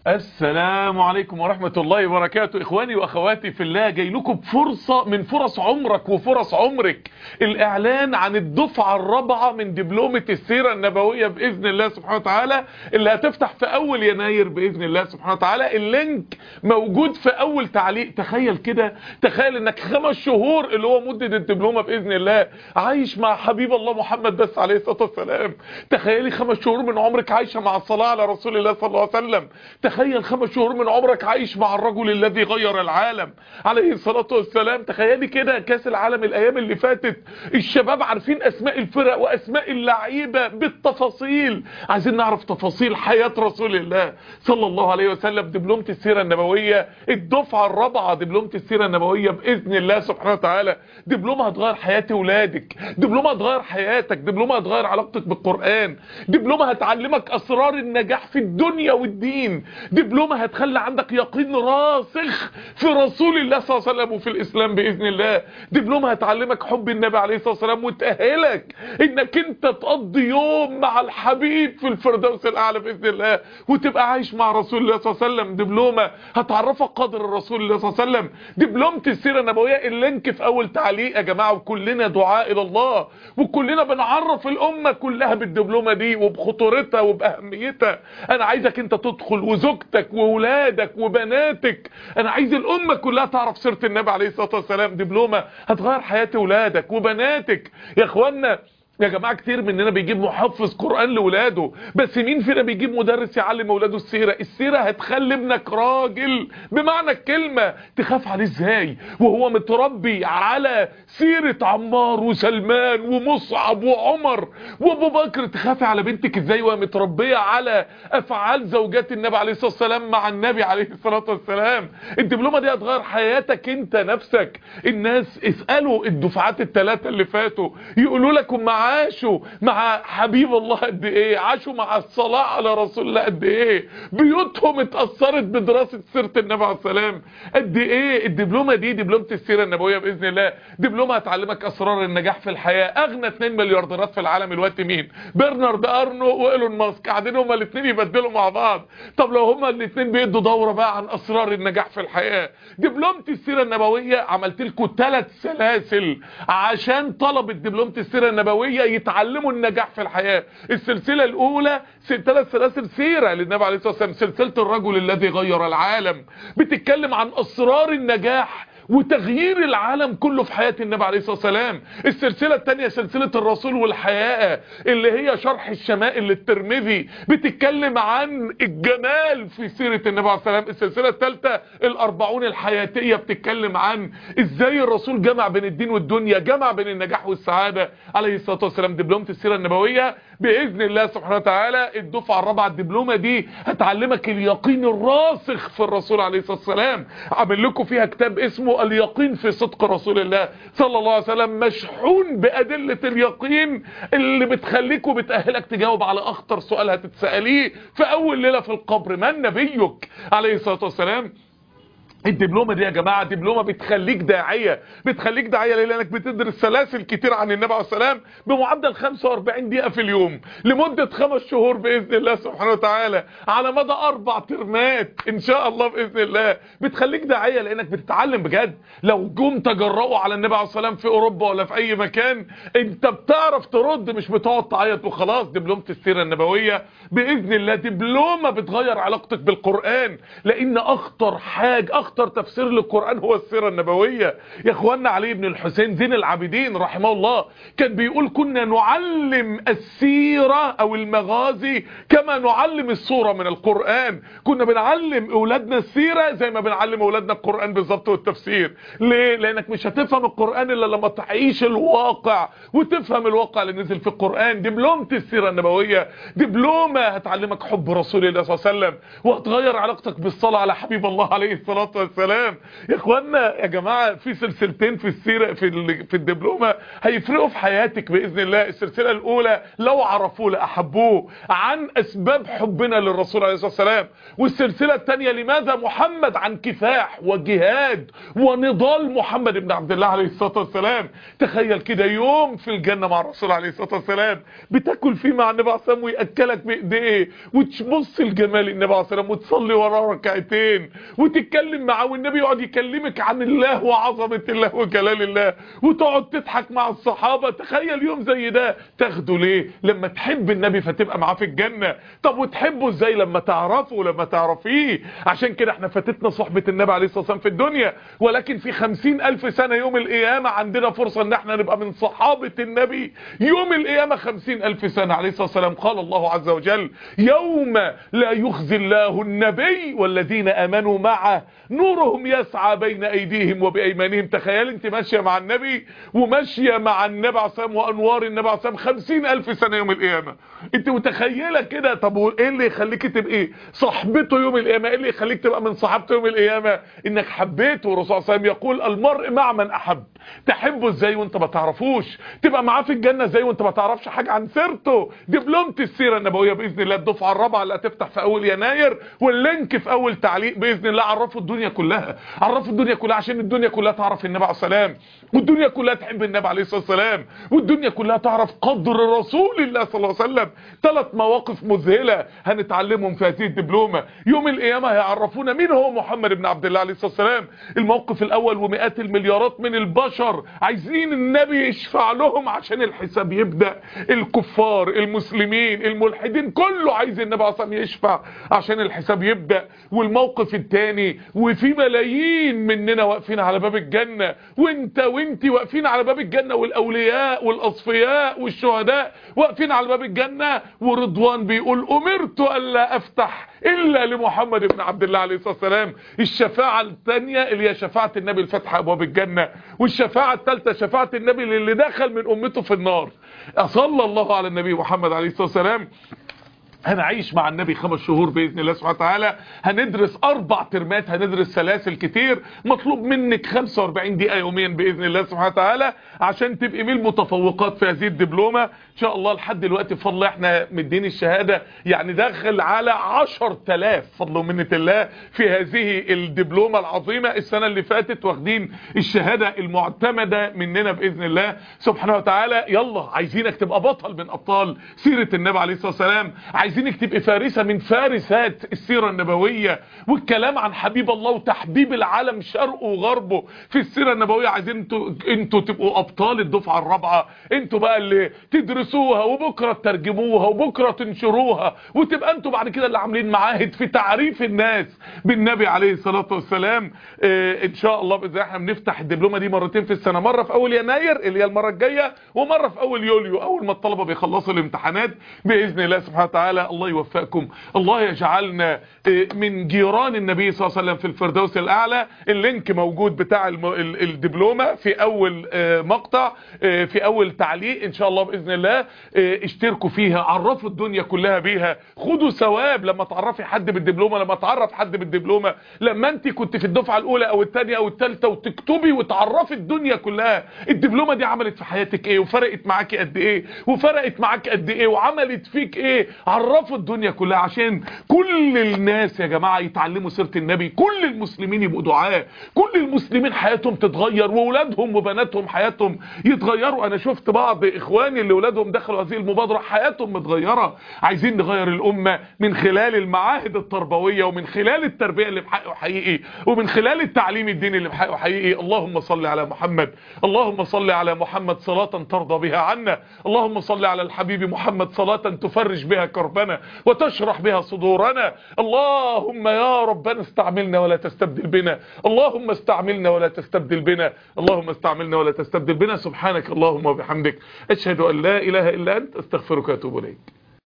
السلام عليكم ورحمة الله وبركاته إخواني وأخواتي في الله جاي لكم بفرصة من فرص عمرك وفرص عمرك الإعلان عن الدفعة الرابعة من دبلومة السيرة النبوية بإذن الله سبحانه وتعالى اللي هتفتح في أول يناير بإذن الله سبحانه وتعالى اللينك موجود في أول تعليق تخيل كده تخيل إنك خمس شهور اللي هو مدة الدبلومة بإذن الله عايش مع حبيب الله محمد بس عليه الصلاة والسلام تخيلي خمس شهور من عمرك عايشة مع الصلاة على رسول الله صلى الله عليه وسلم تخيل خمس شهور من عمرك عايش مع الرجل الذي غير العالم عليه الصلاة والسلام تخيلي كده كاس العالم الايام اللي فاتت الشباب عارفين اسماء الفرق واسماء اللعيبة بالتفاصيل عايزين نعرف تفاصيل حياة رسول الله صلى الله عليه وسلم دبلومة السيرة النبوية الدفعة الرابعة دبلومة السيرة النبوية بإذن الله سبحانه وتعالى دبلومة هتغير حياة ولادك دبلومة هتغير حياتك دبلومة هتغير علاقتك بالقرآن دبلومة هتعلمك أسرار النجاح في الدنيا والدين دبلومة هتخلي عندك يقين راسخ في رسول الله صلى الله عليه وسلم وفي الإسلام بإذن الله دبلومة هتعلمك حب النبي عليه الصلاة والسلام وتأهلك إنك أنت تقضي يوم مع الحبيب في الفردوس الأعلى بإذن الله وتبقى عايش مع رسول الله صلى الله عليه وسلم دبلومة هتعرفك قدر الرسول الله صلى الله عليه وسلم دبلومة السيرة النبوية اللينك في أول تعليق يا جماعة وكلنا دعاء إلى الله وكلنا بنعرف الأمة كلها بالدبلومة دي وبخطورتها وبأهميتها أنا عايزك أنت تدخل وزوجتك وولادك وبناتك أنا عايز الأمة كلها تعرف سيرة النبي عليه الصلاة والسلام دبلومة هتغير حياة ولادك وبناتك يا إخوانا يا جماعة كتير مننا بيجيب محفظ قرآن لولاده بس مين فينا بيجيب مدرس يعلم اولاده السيرة السيرة هتخلي ابنك راجل بمعنى الكلمة تخاف عليه ازاي وهو متربي على سيرة عمار وسلمان ومصعب وعمر وابو بكر تخافي على بنتك ازاي وهي متربية على افعال زوجات النبي عليه الصلاة والسلام مع النبي عليه الصلاة والسلام الدبلومة دي هتغير حياتك انت نفسك الناس اسألوا الدفعات الثلاثة اللي فاتوا يقولوا لكم معاه عاشوا مع حبيب الله قد ايه عاشوا مع الصلاة على رسول الله قد ايه بيوتهم اتأثرت بدراسة سيرة النبي عليه السلام قد ايه الدبلومة دي دبلومة السيرة النبوية بإذن الله دبلومة هتعلمك اسرار النجاح في الحياة اغنى 2 مليارديرات في العالم الوقت مين برنارد ارنو وايلون ماسك قاعدين هما الاثنين يبدلوا مع بعض طب لو هما الاثنين بيدوا دورة بقى عن اسرار النجاح في الحياة دبلومة السيرة النبوية عملت لكم ثلاث سلاسل عشان طلبة دبلومة السيرة النبوية يتعلموا النجاح في الحياة السلسلة الاولى ثلاث سلاسل سيرة للنبي عليه الصلاة والسلام سلسلة الرجل الذي غير العالم بتتكلم عن اسرار النجاح وتغيير العالم كله في حياة النبي عليه الصلاة والسلام السلسلة الثانية سلسلة الرسول والحياة اللي هي شرح الشمائل للترمذي بتتكلم عن الجمال في سيرة النبي عليه الصلاة والسلام السلسلة الثالثة الأربعون الحياتية بتتكلم عن ازاي الرسول جمع بين الدين والدنيا جمع بين النجاح والسعادة عليه الصلاة والسلام دبلومة السيرة النبوية بإذن الله سبحانه وتعالى الدفعة الرابعة الدبلومة دي هتعلمك اليقين الراسخ في الرسول عليه الصلاة والسلام عامل لكم فيها كتاب اسمه اليقين في صدق رسول الله صلى الله عليه وسلم مشحون بأدلة اليقين اللي بتخليك وبتأهلك تجاوب على أخطر سؤال هتتسأليه في أول ليلة في القبر من نبيك عليه الصلاة والسلام الدبلومه دي يا جماعه دبلومه بتخليك داعيه بتخليك داعيه ليه لانك بتدرس سلاسل كتير عن النبي عليه السلام بمعدل 45 دقيقه في اليوم لمده خمس شهور باذن الله سبحانه وتعالى على مدى اربع ترمات ان شاء الله باذن الله بتخليك داعيه لانك بتتعلم بجد لو جم تجرؤوا على النبي عليه السلام في اوروبا ولا في اي مكان انت بتعرف ترد مش بتقعد تعيط وخلاص دبلومه السيره النبويه باذن الله دبلومه بتغير علاقتك بالقران لان اخطر حاجه اخطر تفسير للقرآن هو السيرة النبوية يا اخوانا علي بن الحسين زين العابدين رحمه الله كان بيقول كنا نعلم السيرة او المغازي كما نعلم الصورة من القرآن كنا بنعلم اولادنا السيرة زي ما بنعلم اولادنا القرآن بالظبط والتفسير ليه لانك مش هتفهم القرآن الا لما تعيش الواقع وتفهم الواقع اللي نزل في القرآن دبلومة السيرة النبوية دبلومة هتعلمك حب رسول الله صلى الله عليه وسلم وهتغير علاقتك بالصلاة على حبيب الله عليه الصلاة والسلام يا اخوانا يا جماعه في سلسلتين في السيره في ال- في الدبلومه هيفرقوا في حياتك باذن الله السلسله الاولى لو عرفوه لاحبوه عن اسباب حبنا للرسول عليه الصلاه والسلام والسلسله الثانيه لماذا محمد عن كفاح وجهاد ونضال محمد بن عبد الله عليه الصلاه والسلام تخيل كده يوم في الجنه مع الرسول عليه الصلاه والسلام بتاكل فيه مع النبي عليه الصلاه والسلام وياكلك بايديه وتبص لجمال النبي عليه الصلاه والسلام وتصلي وراه ركعتين وتتكلم معاه والنبي يقعد يكلمك عن الله وعظمه الله وجلال الله وتقعد تضحك مع الصحابه تخيل يوم زي ده تاخده ليه لما تحب النبي فتبقى معاه في الجنه طب وتحبه ازاي لما تعرفه ولما تعرفيه عشان كده احنا فاتتنا صحبه النبي عليه الصلاه والسلام في الدنيا ولكن في خمسين الف سنه يوم القيامه عندنا فرصه ان احنا نبقى من صحابه النبي يوم القيامه خمسين الف سنه عليه الصلاه والسلام قال الله عز وجل يوم لا يخزي الله النبي والذين امنوا معه نورهم يسعى بين ايديهم وبايمانهم تخيل انت ماشيه مع النبي وماشيه مع النبي عليه الصلاه والسلام وانوار النبي عليه الصلاه والسلام خمسين الف سنه يوم القيامه انت متخيله كده طب وايه اللي يخليك تبقي صاحبته يوم القيامه ايه اللي يخليك تبقى من صحابته يوم القيامه انك حبيته والرسول صلى الله عليه وسلم يقول المرء مع من احب تحبه ازاي وانت ما تعرفوش تبقى معاه في الجنه ازاي وانت ما تعرفش حاجه عن سيرته دبلومه السيره النبويه باذن الله الدفعه الرابعه اللي هتفتح في اول يناير واللينك في اول تعليق باذن الله عرفوا الدنيا كلها عرفوا الدنيا كلها عشان الدنيا كلها تعرف النبي عليه السلام والدنيا كلها تحب النبي عليه الصلاه والسلام والدنيا كلها تعرف قدر رسول الله صلى الله عليه وسلم ثلاث مواقف مذهله هنتعلمهم في هذه الدبلومه يوم القيامه هيعرفونا مين هو محمد بن عبد الله عليه الصلاه والسلام الموقف الاول ومئات المليارات من البشر عايزين النبي يشفع لهم عشان الحساب يبدا الكفار المسلمين الملحدين كله عايز النبي عليه الصلاه والسلام يشفع عشان الحساب يبدا والموقف الثاني وفي ملايين مننا واقفين على باب الجنه وانت وانت واقفين على باب الجنه والاولياء والاصفياء والشهداء واقفين على باب الجنه ورضوان بيقول امرت الا افتح الا لمحمد بن عبد الله عليه الصلاه والسلام الشفاعه الثانيه اللي هي شفاعه النبي لفتح ابواب الجنه والشفاعه الثالثه شفاعه النبي للي دخل من امته في النار صلى الله على النبي محمد عليه الصلاه والسلام هنعيش مع النبي خمس شهور باذن الله سبحانه وتعالى هندرس اربع ترمات هندرس سلاسل كتير مطلوب منك 45 دقيقه يوميا باذن الله سبحانه وتعالى عشان تبقي من المتفوقات في هذه الدبلومه ان شاء الله لحد دلوقتي بفضل الله احنا مدين الشهاده يعني داخل على 10000 فضل ومنه الله في هذه الدبلومه العظيمه السنه اللي فاتت واخدين الشهاده المعتمده مننا باذن الله سبحانه وتعالى يلا عايزينك تبقى بطل من ابطال سيره النبي عليه الصلاه والسلام عايزينك تبقي فارسة من فارسات السيرة النبوية والكلام عن حبيب الله وتحبيب العالم شرقه وغربه في السيرة النبوية عايزين انتوا انتوا تبقوا ابطال الدفعة الرابعة انتوا بقى اللي تدرسوها وبكرة تترجموها وبكرة تنشروها وتبقى انتوا بعد كده اللي عاملين معاهد في تعريف الناس بالنبي عليه الصلاة والسلام اه ان شاء الله باذن الله احنا بنفتح الدبلومة دي مرتين في السنة مرة في اول يناير اللي هي المرة الجاية ومرة في اول يوليو اول ما الطلبة بيخلصوا الامتحانات باذن الله سبحانه وتعالى الله يوفقكم الله يجعلنا من جيران النبي صلى الله عليه وسلم في الفردوس الاعلى اللينك موجود بتاع الدبلومة في اول مقطع في اول تعليق ان شاء الله باذن الله اشتركوا فيها عرفوا الدنيا كلها بيها خدوا ثواب لما تعرفي حد بالدبلومة لما تعرف حد بالدبلومة لما انت كنت في الدفعة الاولى او الثانيه او الثالثه وتكتبي وتعرفي الدنيا كلها الدبلومة دي عملت في حياتك ايه وفرقت معاكي قد ايه وفرقت معاك قد ايه وعملت فيك ايه عرفوا الدنيا كلها عشان كل الناس يا جماعة يتعلموا سيرة النبي كل المسلمين يبقوا دعاء كل المسلمين حياتهم تتغير وولادهم وبناتهم حياتهم يتغيروا انا شفت بعض اخواني اللي ولادهم دخلوا هذه المبادرة حياتهم متغيرة عايزين نغير الامة من خلال المعاهد التربوية ومن خلال التربية اللي بحقه حقيقي ومن خلال التعليم الديني اللي بحقه حقيقي اللهم صل على محمد اللهم صل على محمد صلاة ترضى بها عنا اللهم صل على الحبيب محمد صلاة تفرج بها كربنا وتشرح بها صدورنا اللهم يا ربنا استعملنا ولا تستبدل بنا اللهم استعملنا ولا تستبدل بنا اللهم استعملنا ولا تستبدل بنا سبحانك اللهم وبحمدك أشهد أن لا إله إلا أنت استغفرك وأتوب إليك